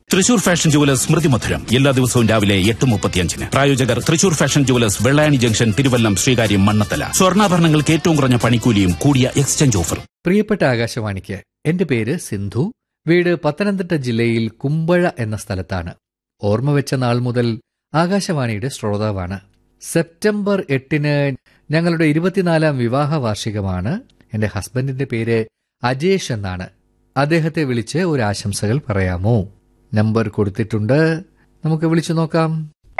Thrissur fashion jewellers സ്മൃതി മധുരം എല്ലാ ദിവസവും രാവിലെ എട്ട് മുപ്പത്തിയഞ്ചിന് പ്രായോജകർ Thrissur fashion jewellers Vellayani junction Thiruvallam Sreekaryam Mannathala സ്വർണ്ണാഭരണങ്ങൾക്ക് ഏറ്റവും കുറഞ്ഞ പണിക്കൂലിയും കൂടിയ എക്സ്ചേഞ്ച് ഓഫറും പ്രിയപ്പെട്ട ആകാശവാണിക്ക് എന്റെ പേര് സിന്ധു വീട് പത്തനംതിട്ട ജില്ലയിൽ കുമ്പഴ എന്ന സ്ഥലത്താണ് ഓർമ്മ വെച്ച നാൾ മുതൽ ആകാശവാണിയുടെ ശ്രോതാവാണ് സെപ്റ്റംബർ എട്ടിന് ഞങ്ങളുടെ ഇരുപത്തിനാലാം വിവാഹ വാർഷികമാണ് എന്റെ ഹസ്ബൻഡിന്റെ പേര് അജേഷ് എന്നാണ് അദ്ദേഹത്തെ വിളിച്ച് ഒരു ആശംസകൾ പറയാമോ നമ്പർ കൊടുത്തിട്ടുണ്ട് നമുക്ക് വിളിച്ചു നോക്കാം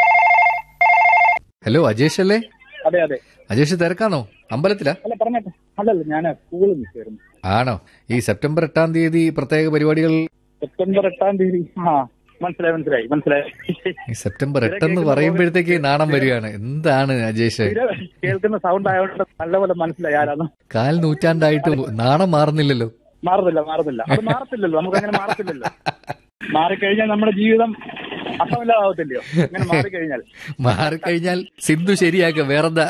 ഹലോ അജേഷ് അല്ലേ അതെ അതെ അജേഷ് തിരക്കാണോ അമ്പലത്തിലാ അല്ല പറഞ്ഞോട്ടെ അല്ലല്ല ഞാൻ സ്കൂളിൽ നിൽക്കായിരുന്നു ആണോ ഈ സെപ്റ്റംബർ എട്ടാം തീയതി പ്രത്യേക പരിപാടികൾ സെപ്റ്റംബർ എട്ടാം തീയതി ആ മനസ്സിലായി മനസ്സിലായി മനസ്സിലായി ഈ സെപ്റ്റംബർ എട്ടെന്ന് പറയുമ്പോഴത്തേക്ക് നാണം വരികയാണ് എന്താണ് അജേഷ് ഇത് കേൾക്കുന്ന സൗണ്ട് ആയതുകൊണ്ട് നല്ലപോലെ മനസ്സിലായി ആരാന്ന് കാൽ നൂറ്റാണ്ടായിട്ട് നാണം മാറുന്നില്ലല്ലോ മാറുന്നില്ല മാറുന്നില്ല അത് മാറത്തില്ലല്ലോ നമുക്ക് അങ്ങനെ മാറത്തില്ലല്ലോ മാറിക്കഴിഞ്ഞാൽ നമ്മുടെ ജീവിതം അർത്ഥമില്ലാതാവത്തില്ലയോ അങ്ങനെ മാറിക്കഴിഞ്ഞാൽ മാറിക്കഴിഞ്ഞാൽ സിന്ധു ശരിയാക്ക വേറെന്താ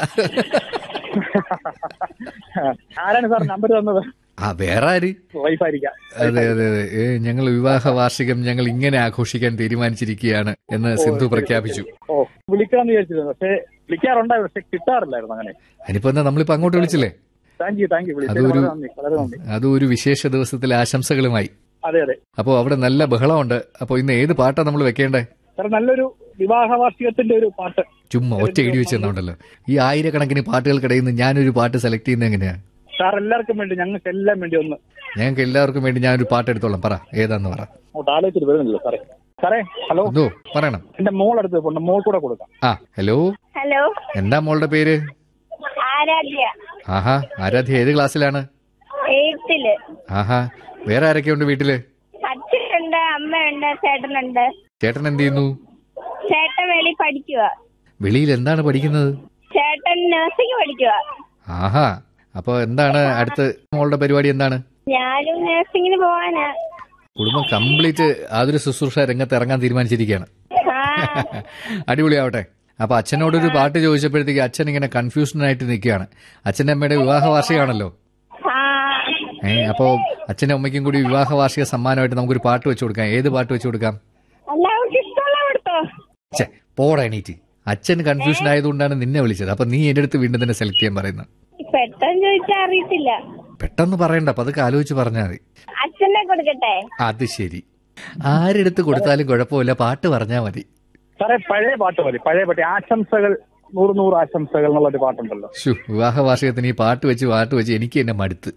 ആരാണ് സാർ നമ്പർ തന്നത് ആ വേറെ ആര് വൈഫായിരിക്കാം അതെ അതെ അതെ ഏ, ഞങ്ങൾ വിവാഹ വാർഷികം ഞങ്ങൾ ഇങ്ങനെ ആഘോഷിക്കാൻ തീരുമാനിച്ചിരിക്കുകയാണ് എന്ന് സിന്ധു പ്രഖ്യാപിച്ചു ഓ വിളിക്കാന്ന് വിചാരിച്ചിരുന്നു പക്ഷേ വിളിക്കാറുണ്ടായിരുന്നു പക്ഷെ കിട്ടാറില്ലായിരുന്നു അങ്ങനെ അതിനിപ്പോ എന്താ നമ്മളിപ്പോ അങ്ങോട്ട് വിളിച്ചില്ലേ താങ്ക് യു താങ്ക് യു വിളിച്ചത് അതൊരു- വളരെ നന്ദി വളരെ നന്ദി അതും ഒരു വിശേഷ ദിവസത്തിലെ ആശംസകളും അതെ അതെ അപ്പോൾ അവിടെ നല്ല ബഹളമുണ്ട് അപ്പോൾ ഇന്ന് ഏത് പാട്ടാ നമ്മൾ വെക്കേണ്ടേ സാർ നല്ലൊരു വിവാഹ വാർഷികത്തിന്റെ ഒരു പാട്ട് ചുമ്മാ ഒറ്റ ഇടി വെച്ച് തന്നുണ്ടല്ലോ ഈ ആയിരക്കണക്കിന് പാട്ടുകൾക്കിടയിൽ നിന്ന് ഞാനൊരു പാട്ട് സെലക്ട് ചെയ്യുന്നത് എങ്ങനെയാ സാർ എല്ലാവർക്കും വേണ്ടി ഞങ്ങൾക്ക് എല്ലാം വേണ്ടി ഒന്ന് ഞങ്ങൾക്ക് എല്ലാവർക്കും വേണ്ടി ഞാനൊരു പാട്ട് എടുത്തോളാം പറ ഏതാന്ന് പറ അങ്ങോട്ട് ആലോചിച്ചിട്ട് വരുന്നില്ല സാറേ സാറേ ഹലോ എന്തോ പറയണം എന്റെ മോൾ അടുത്ത് പോണ്ട് മോൾ കൂടെ കൊടുക്കാം ആ ഹലോ ഹലോ എന്താ മോളുടെ പേര് ആരാധ്യ ആഹാ ആരാധ്യ ഏത് ക്ലാസ്സിലാണ് എയ്ത്തില് ആഹാ വേറെ ആരൊക്കെയുണ്ട് വീട്ടില് അച്ഛനുണ്ട് അമ്മയുണ്ട് ചേട്ടനുണ്ട് ചേട്ടൻ എന്ത് ചെയ്യുന്നു ചേട്ടൻ വെളി പഠിക്കുക വെളിയിൽ എന്താണ് പഠിക്കുന്നത് ചേട്ടൻ നഴ്സിംഗ് പഠിക്കുക ആഹാ അപ്പൊ എന്താണ് അടുത്ത് മോളുടെ പരിപാടി എന്താണ് ഞാനും നഴ്സിംഗിന് പോവാനാ കുടുംബം കംപ്ലീറ്റ് ആതൊരു ശുശ്രൂഷ രംഗത്ത് ഇറങ്ങാൻ തീരുമാനിച്ചിരിക്കുകയാണ് ആ അടിപൊളിയാവട്ടെ അപ്പൊ അച്ഛനോടൊരു പാട്ട് ചോദിച്ചപ്പോഴത്തേക്ക് അച്ഛൻ ഇങ്ങനെ കൺഫ്യൂഷൻ ആയിട്ട് നിൽക്കുകയാണ് അച്ഛൻ്റെ അമ്മയുടെ വിവാഹ വാർഷികമാണല്ലോ ആ ഏ അപ്പോ അച്ഛനും അമ്മയ്ക്കും കൂടി വിവാഹ വാർഷിക സമ്മാനമായിട്ട് നമുക്കൊരു പാട്ട് വെച്ചു കൊടുക്കാം ഏത് പാട്ട് വെച്ചു കൊടുക്കാം എല്ലാവർക്കും ഇഷ്ടമുള്ള കൊടുത്തോ ഛേ പോടാ എണീറ്റ് അച്ഛൻ കൺഫ്യൂഷൻ ആയതുകൊണ്ടാണ് നിന്നെ വിളിച്ചത് അപ്പൊ നീ എന്റെ അടുത്ത് വീണ്ടും തന്നെ സെലക്ട് ചെയ്യാൻ പറയുന്നത് പെട്ടെന്ന് ചോദിച്ചാൽ അറിയത്തില്ല പെട്ടെന്ന് പറയണ്ട അപ്പൊ അതൊക്കെ ആലോചിച്ച് പറഞ്ഞാൽ മതി അച്ഛനെ കൊടുക്കട്ടെ അത് ശരി ആരെടുത്ത് കൊടുത്താലും കുഴപ്പമില്ല പാട്ട് പറഞ്ഞാൽ മതി സാറേ പഴയ പാട്ട് മതി പഴയ പാട്ട് ആശംസകൾ നൂറ് നൂറ് ആശംസകൾ എന്നുള്ള ഒരു പാട്ടുണ്ടല്ലോ ഷു വിവാഹ വാർഷികത്തിന് ഈ പാട്ട് വെച്ച് പാട്ട് വെച്ച് എനിക്ക് എന്നെ മടുത്ത്